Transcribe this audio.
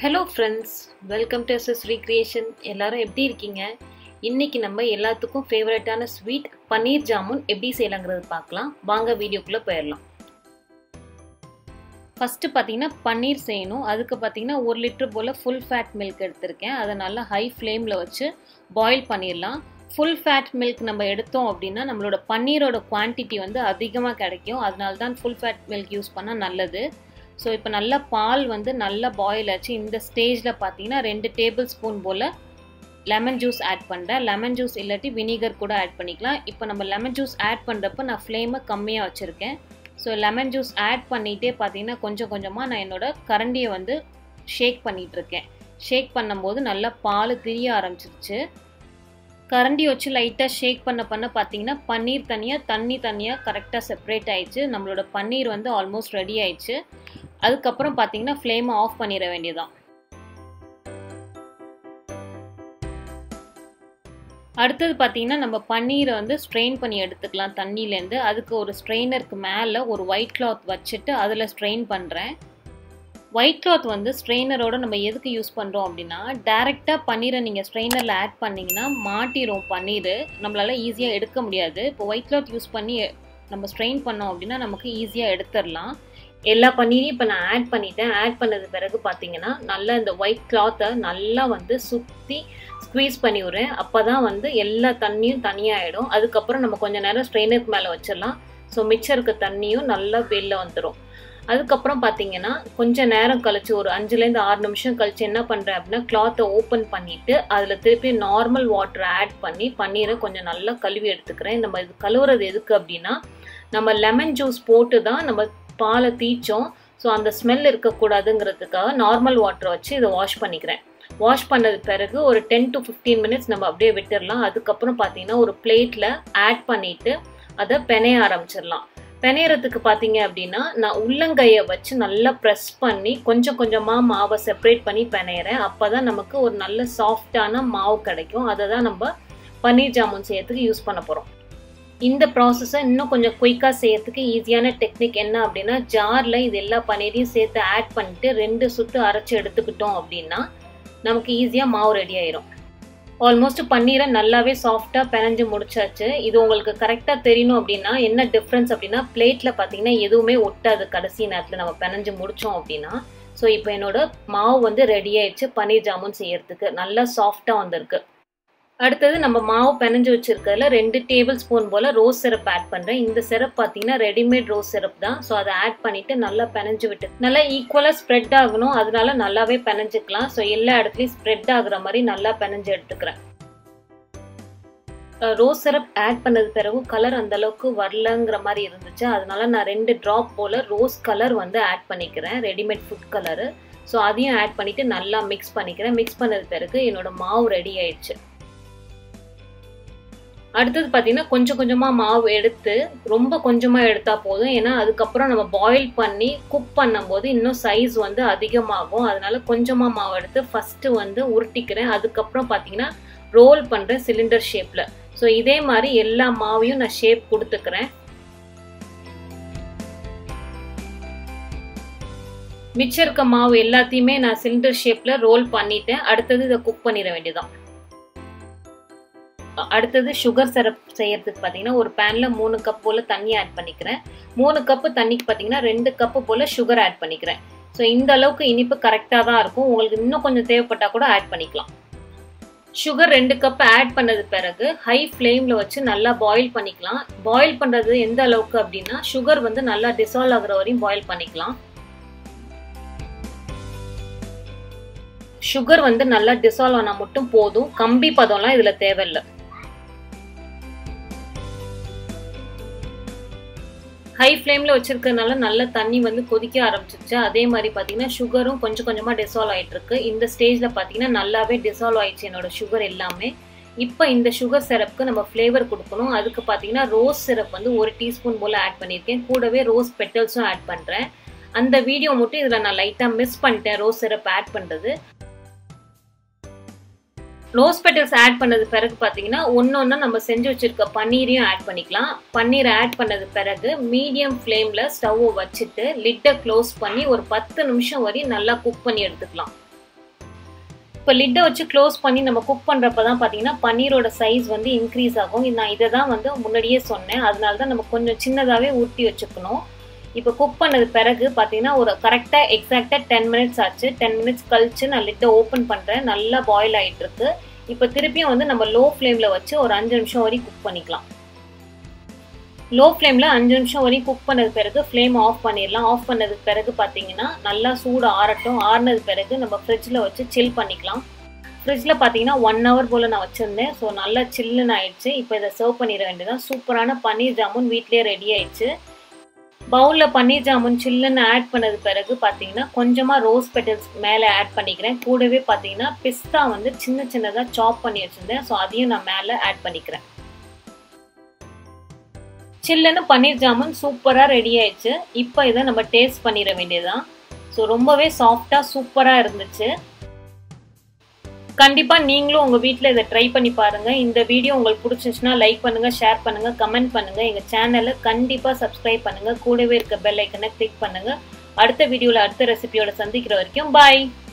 hello friends welcome to S S recreation எல்லாரும் எப்படி இருக்கீங்க இன்னைக்கு நம்ம எல்லாத்துக்கும் ஃபேவரட்டான ஸ்வீட் பன்னீர் ஜாமுன் எப்படி செய்யலாங்கிறது பார்க்கலாம் வாங்க வீடியோக்குள்ளே போயிடலாம் ஃபஸ்ட்டு பார்த்தீங்கன்னா பன்னீர் செய்யணும் அதுக்கு பார்த்தீங்கன்னா ஒரு லிட்டர் போல் ஃபுல் ஃபேட் மில்க் எடுத்திருக்கேன் அதை நல்லா ஹை ஃப்ளேமில் வச்சு பாயில் பண்ணிடலாம் ஃபுல் ஃபேட் மில்க் நம்ம எடுத்தோம் அப்படின்னா நம்மளோட பன்னீரோட குவான்டிட்டி வந்து அதிகமாக கிடைக்கும் அதனால தான் ஃபுல் ஃபேட் மில்க் யூஸ் பண்ணால் நல்லது ஸோ இப்போ நல்லா பால் வந்து நல்லா பாயில் ஆச்சு இந்த ஸ்டேஜில் பார்த்தீங்கன்னா ரெண்டு டேபிள் ஸ்பூன் போல் லெமன் ஜூஸ் ஆட் பண்ணுறேன் லெமன் ஜூஸ் இல்லாட்டி வினிகர் கூட ஆட் பண்ணிக்கலாம் இப்போ நம்ம லெமன் ஜூஸ் ஆட் பண்ணுறப்ப நான் ஃப்ளேமை கம்மியாக வச்சுருக்கேன் ஸோ லெமன் ஜூஸ் ஆட் பண்ணிகிட்டே பார்த்தீங்கன்னா கொஞ்சம் கொஞ்சமாக நான் என்னோடய கரண்டியை வந்து ஷேக் பண்ணிகிட்ருக்கேன் ஷேக் பண்ணும்போது நல்லா பால் திரிய ஆரம்பிச்சிருச்சு கரண்டி வச்சு லைட்டாக ஷேக் பண்ண பண்ண பார்த்தீங்கன்னா பன்னீர் தனியாக தண்ணி தனியாக கரெக்டாக செப்பரேட் ஆயிடுச்சு நம்மளோட பன்னீர் வந்து ஆல்மோஸ்ட் ரெடி ஆயிடுச்சு அதுக்கப்புறம் பார்த்தீங்கன்னா ஃப்ளேமை ஆஃப் பண்ணிட வேண்டியதான் அடுத்தது பார்த்தீங்கன்னா நம்ம பன்னீரை வந்து ஸ்ட்ரெயின் பண்ணி எடுத்துக்கலாம் தண்ணியிலேருந்து அதுக்கு ஒரு ஸ்ட்ரெயினருக்கு மேலே ஒரு ஒயிட் கிளாத் வச்சுட்டு அதில் ஸ்ட்ரெயின் பண்ணுறேன் ஒயிட் கிளாத் வந்து ஸ்ட்ரெயினரோட நம்ம எதுக்கு யூஸ் பண்ணுறோம் அப்படின்னா டேரெக்டாக பன்னீரை நீங்கள் ஸ்ட்ரெயினரில் ஆட் பண்ணிங்கன்னா மாட்டிரும் பன்னீர் நம்மளால் ஈஸியாக எடுக்க முடியாது இப்போ ஒயிட் கிளாத் யூஸ் பண்ணி நம்ம ஸ்ட்ரெயின் பண்ணோம் அப்படின்னா நமக்கு ஈஸியாக எடுத்துடலாம் எல்லா பன்னீரையும் இப்போ நான் ஆட் பண்ணிட்டேன் ஆட் பண்ணது பிறகு பார்த்தீங்கன்னா நல்லா இந்த ஒயிட் கிளாத்தை நல்லா வந்து சுற்றி ஸ்க்வீஸ் பண்ணி விட்றேன் அப்போ தான் வந்து எல்லா தண்ணியும் தனியாகிடும் அதுக்கப்புறம் நம்ம கொஞ்சம் நேரம் ஸ்ட்ரெயினருக்கு மேலே வச்சிடலாம் ஸோ மிச்சம் இருக்க தண்ணியும் நல்லா வெளில வந்துடும் அதுக்கப்புறம் பார்த்தீங்கன்னா கொஞ்சம் நேரம் கழிச்சு ஒரு அஞ்சுலேருந்து ஆறு நிமிஷம் கழிச்சு என்ன பண்ணுறேன் அப்படின்னா கிளாத்தை ஓப்பன் பண்ணிவிட்டு அதில் திருப்பி நார்மல் வாட்டர் ஆட் பண்ணி பன்னீரை கொஞ்சம் நல்லா கழுவி எடுத்துக்கிறேன் நம்ம இது கழுவுறது எதுக்கு அப்படின்னா நம்ம லெமன் ஜூஸ் போட்டு தான் நம்ம பாலை தீச்சோம் ஸோ அந்த ஸ்மெல் இருக்கக்கூடாதுங்கிறதுக்காக நார்மல் வாட்டரை வச்சு இதை வாஷ் பண்ணிக்கிறேன் வாஷ் பண்ணது பிறகு ஒரு டென் டு ஃபிஃப்டீன் மினிட்ஸ் நம்ம அப்படியே விட்டுடலாம் அதுக்கப்புறம் பார்த்தீங்கன்னா ஒரு பிளேட்டில் ஆட் பண்ணிவிட்டு அதை பெனைய ஆரம்பிச்சிடலாம் பெனையறதுக்கு பார்த்தீங்க அப்படின்னா நான் உள்ளங்கையை வச்சு நல்லா ப்ரெஸ் பண்ணி கொஞ்சம் கொஞ்சமாக மாவை செப்பரேட் பண்ணி பெனையிறேன் அப்போ தான் நமக்கு ஒரு நல்ல சாஃப்டான மாவு கிடைக்கும் அதை தான் நம்ம பன்னீர் ஜாமுன் செய்யறதுக்கு யூஸ் பண்ண போகிறோம் இந்த ப்ராசஸை இன்னும் கொஞ்சம் குயிக்காக செய்யறதுக்கு ஈஸியான டெக்னிக் என்ன அப்படின்னா ஜாரில் இது எல்லா பன்னீரையும் சேர்த்து ஆட் பண்ணிட்டு ரெண்டு சுற்று அரைச்சி எடுத்துக்கிட்டோம் அப்படின்னா நமக்கு ஈஸியாக மாவு ரெடி ஆயிரும் ஆல்மோஸ்ட் பன்னீரை நல்லாவே சாஃப்டாக பிணைஞ்சு முடிச்சாச்சு இது உங்களுக்கு கரெக்டாக தெரியணும் அப்படின்னா என்ன டிஃப்ரென்ஸ் அப்படின்னா பிளேட்டில் பார்த்தீங்கன்னா எதுவுமே ஒட்டாது கடைசி நேரத்தில் நம்ம பிணைஞ்சு முடித்தோம் அப்படின்னா ஸோ இப்போ என்னோட மாவு வந்து ரெடி ஆயிடுச்சு பன்னீர் ஜாமுன் செய்யறதுக்கு நல்லா சாஃப்டாக வந்திருக்கு அடுத்தது நம்ம மாவு பிணைஞ்சு வச்சிருக்கிறதுல ரெண்டு டேபிள் ஸ்பூன் போல் ரோஸ் சிரப் ஆட் பண்ணுறேன் இந்த சிரப் பார்த்தீங்கன்னா ரெடிமேட் ரோஸ் சிரப் தான் ஸோ அதை ஆட் பண்ணிவிட்டு நல்லா பிணைஞ்சு விட்டு நல்லா ஈக்குவலாக ஸ்ப்ரெட் ஆகணும் அதனால நல்லாவே பிணைஞ்சிக்கலாம் ஸோ எல்லா இடத்துலையும் ஸ்ப்ரெட் ஆகுற மாதிரி நல்லா பிணைஞ்சு எடுத்துக்கிறேன் ரோஸ் சிரப் ஆட் பண்ணது பிறகு கலர் அந்த அளவுக்கு வரலங்கிற மாதிரி இருந்துச்சு அதனால நான் ரெண்டு ட்ராப் போல் ரோஸ் கலர் வந்து ஆட் பண்ணிக்கிறேன் ரெடிமேட் ஃபுட் கலரு ஸோ அதையும் ஆட் பண்ணிவிட்டு நல்லா மிக்ஸ் பண்ணிக்கிறேன் மிக்ஸ் பண்ணது பிறகு என்னோட மாவு ரெடி ஆயிடுச்சு அடுத்தது பார்த்தீங்கன்னா கொஞ்சம் கொஞ்சமாக மாவு எடுத்து ரொம்ப கொஞ்சமாக எடுத்தால் போதும் ஏன்னா அதுக்கப்புறம் நம்ம பாயில் பண்ணி குக் பண்ணும்போது இன்னும் சைஸ் வந்து அதிகமாகும் அதனால கொஞ்சமாக மாவு எடுத்து ஃபஸ்ட்டு வந்து உருட்டிக்கிறேன் அதுக்கப்புறம் பார்த்தீங்கன்னா ரோல் பண்ணுறேன் சிலிண்டர் ஷேப்பில் ஸோ இதே மாதிரி எல்லா மாவையும் நான் ஷேப் கொடுத்துக்கிறேன் மிச்சம் இருக்க மாவு எல்லாத்தையுமே நான் சிலிண்டர் ஷேப்பில் ரோல் பண்ணிட்டேன் அடுத்தது இதை குக் பண்ணிட வேண்டியதான் அடுத்தது சுகர் சிரப் செய்யறதுக்கு பார்த்தீங்கன்னா ஒரு பேனில் மூணு கப் போல் தண்ணி ஆட் பண்ணிக்கிறேன் மூணு கப்பு தண்ணிக்கு பார்த்தீங்கன்னா ரெண்டு கப்பு போல் சுகர் ஆட் பண்ணிக்கிறேன் ஸோ இந்த அளவுக்கு இனிப்பு கரெக்டாக தான் இருக்கும் உங்களுக்கு இன்னும் கொஞ்சம் தேவைப்பட்டால் கூட ஆட் பண்ணிக்கலாம் சுகர் ரெண்டு கப் ஆட் பண்ணது பிறகு ஹை ஃப்ளேமில் வச்சு நல்லா பாயில் பண்ணிக்கலாம் பாயில் பண்ணுறது எந்த அளவுக்கு அப்படின்னா சுகர் வந்து நல்லா டிசால்வ் ஆகுற வரையும் பாயில் பண்ணிக்கலாம் சுகர் வந்து நல்லா டிசால்வ் ஆனால் மட்டும் போதும் கம்பி பதம்லாம் இதில் தேவையில்லை ஹை ஃப்ளேமில் வச்சிருக்கறனால நல்ல தண்ணி வந்து கொதிக்க ஆரம்பிச்சிருச்சு அதே மாதிரி பார்த்தீங்கன்னா சுகரும் கொஞ்சம் கொஞ்சமாக டிசால்வ் ஆகிட்டு இருக்கு இந்த ஸ்டேஜில் பார்த்தீங்கன்னா நல்லாவே டிசால்வ் ஆயிடுச்சு என்னோட சுகர் எல்லாமே இப்போ இந்த சுகர் சிரப்புக்கு நம்ம ஃப்ளேவர் கொடுக்கணும் அதுக்கு பார்த்தீங்கன்னா ரோஸ் சிரப் வந்து ஒரு டீஸ்பூன் போல் ஆட் பண்ணியிருக்கேன் கூடவே ரோஸ் பெட்டல்ஸும் ஆட் பண்ணுறேன் அந்த வீடியோ மட்டும் இதில் நான் லைட்டாக மிஸ் பண்ணிட்டேன் ரோஸ் சிரப் ஆட் பண்ணுறது ரோஸ் பெட்டல்ஸ் ஆட் பண்ணது பிறகு பார்த்தீங்கன்னா ஒன்று ஒன்று நம்ம செஞ்சு வச்சுருக்க பன்னீரையும் ஆட் பண்ணிக்கலாம் பன்னீர் ஆட் பண்ணது பிறகு மீடியம் ஃப்ளேமில் ஸ்டவ்வை வச்சுட்டு லிட்டை க்ளோஸ் பண்ணி ஒரு பத்து நிமிஷம் வரையும் நல்லா குக் பண்ணி எடுத்துக்கலாம் இப்போ லிட்டை வச்சு க்ளோஸ் பண்ணி நம்ம குக் பண்ணுறப்ப தான் பார்த்தீங்கன்னா பன்னீரோட சைஸ் வந்து இன்க்ரீஸ் ஆகும் நான் இதை தான் வந்து முன்னாடியே சொன்னேன் அதனால தான் நம்ம கொஞ்சம் சின்னதாகவே ஊற்றி வச்சுக்கணும் இப்போ குக் பண்ணது பிறகு பார்த்தீங்கன்னா ஒரு கரெக்டாக எக்ஸாக்டாக டென் மினிட்ஸ் ஆச்சு டென் மினிட்ஸ் கழிச்சு நான் லிட்டை ஓப்பன் பண்ணுறேன் நல்லா பாயில் ஆகிட்டு இருக்கு இப்போ திருப்பியும் வந்து நம்ம லோ ஃப்ளேமில் வச்சு ஒரு அஞ்சு நிமிஷம் வரைக்கும் குக் பண்ணிக்கலாம் லோ ஃப்ளேமில் அஞ்சு நிமிஷம் வரையும் குக் பண்ணது பிறகு ஃப்ளேம் ஆஃப் பண்ணிடலாம் ஆஃப் பண்ணதுக்கு பிறகு பார்த்தீங்கன்னா நல்லா சூடு ஆறட்டும் ஆறுனது பிறகு நம்ம ஃப்ரிட்ஜில் வச்சு சில் பண்ணிக்கலாம் ஃப்ரிட்ஜில் பார்த்தீங்கன்னா ஒன் ஹவர் போல் நான் வச்சுருந்தேன் ஸோ நல்லா சில்லுன்னு ஆயிடுச்சு இப்போ இதை சர்வ் பண்ணிட வேண்டியதான் சூப்பரான பன்னீர் ஜாமுன் வீட்லேயே ரெடி ஆயிடுச்சு பவுலில் பன்னீர் ஜாமுன் சில்லுன்னு ஆட் பண்ணது பிறகு பார்த்தீங்கன்னா கொஞ்சமாக ரோஸ் பெட்டல்ஸ் மேலே ஆட் பண்ணிக்கிறேன் கூடவே பார்த்தீங்கன்னா பிஸ்தா வந்து சின்ன சின்னதாக சாப் பண்ணி வச்சுருந்தேன் ஸோ அதையும் நான் மேலே ஆட் பண்ணிக்கிறேன் சில்லுன்னு பன்னீர் ஜாமுன் சூப்பராக ரெடி ஆயிடுச்சு இப்போ இதை நம்ம டேஸ்ட் பண்ணிட வேண்டியதுதான் ஸோ ரொம்பவே சாஃப்டாக சூப்பராக இருந்துச்சு கண்டிப்பாக நீங்களும் உங்கள் வீட்டில் இதை ட்ரை பண்ணி பாருங்கள் இந்த வீடியோ உங்களுக்கு பிடிச்சிச்சுன்னா லைக் பண்ணுங்கள் ஷேர் பண்ணுங்கள் கமெண்ட் பண்ணுங்கள் எங்கள் சேனலை கண்டிப்பாக சப்ஸ்கிரைப் பண்ணுங்கள் கூடவே இருக்க பெல் ஐக்கனை கிளிக் பண்ணுங்கள் அடுத்த வீடியோவில் அடுத்த ரெசிபியோட சந்திக்கிற வரைக்கும் பாய்